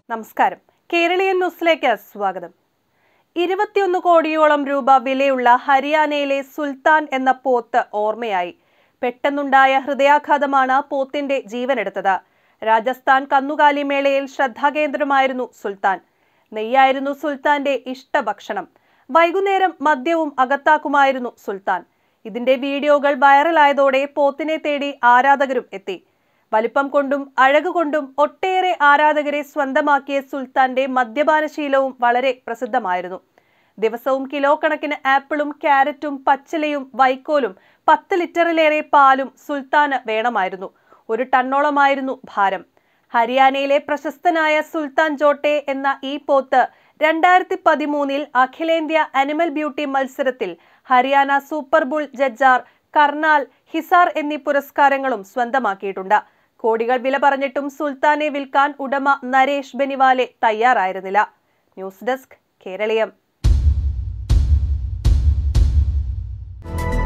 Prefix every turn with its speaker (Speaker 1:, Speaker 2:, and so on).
Speaker 1: നമസ്കാരം കേരളീയൻ ന്യൂസിലേക്ക് സ്വാഗതം ഇരുപത്തിയൊന്ന് കോടിയോളം രൂപ വിലയുള്ള ഹരിയാനയിലെ സുൽത്താൻ എന്ന പോത്ത് ഓർമ്മയായി പെട്ടെന്നുണ്ടായ ഹൃദയാഘാതമാണ് പോത്തിന്റെ ജീവനെടുത്തത് രാജസ്ഥാൻ കന്നുകാലി മേളയിൽ ശ്രദ്ധാകേന്ദ്രമായിരുന്നു സുൽത്താൻ നെയ്യായിരുന്നു സുൽത്താന്റെ ഇഷ്ടഭക്ഷണം വൈകുന്നേരം മദ്യവും അകത്താക്കുമായിരുന്നു സുൽത്താൻ ഇതിന്റെ വീഡിയോകൾ വൈറലായതോടെ പോത്തിനെ തേടി ആരാധകരും എത്തി വലിപ്പം കൊണ്ടും അഴകുകൊണ്ടും ഒട്ടേറെ ആരാധകരെ സ്വന്തമാക്കിയ സുൽത്താന്റെ മദ്യപാനശീലവും വളരെ പ്രസിദ്ധമായിരുന്നു ദിവസവും കിലോ കണക്കിന് ആപ്പിളും ക്യാരറ്റും പച്ചിലയും വൈക്കോലും പത്ത് ലിറ്ററിലേറെ പാലും സുൽത്താന് വേണമായിരുന്നു ഒരു ടണ്ണോളമായിരുന്നു ഭാരം ഹരിയാനയിലെ പ്രശസ്തനായ സുൽത്താൻ ജോട്ടെ എന്ന ഈ പോത്ത് രണ്ടായിരത്തി പതിമൂന്നിൽ അഖിലേന്ത്യാ അനിമൽ ബ്യൂട്ടി മത്സരത്തിൽ ഹരിയാന സൂപ്പർ ബുൾ ജഡ്ജാർ കർണാൽ ഹിസാർ എന്നീ പുരസ്കാരങ്ങളും സ്വന്തമാക്കിയിട്ടുണ്ട് കോടികൾ വില പറഞ്ഞിട്ടും സുൽത്താനെ വിൽക്കാൻ ഉടമ നരേഷ് ബെനിവാലെ തയ്യാറായിരുന്നില്ല ന്യൂസ് ഡെസ്ക് കേരളീയം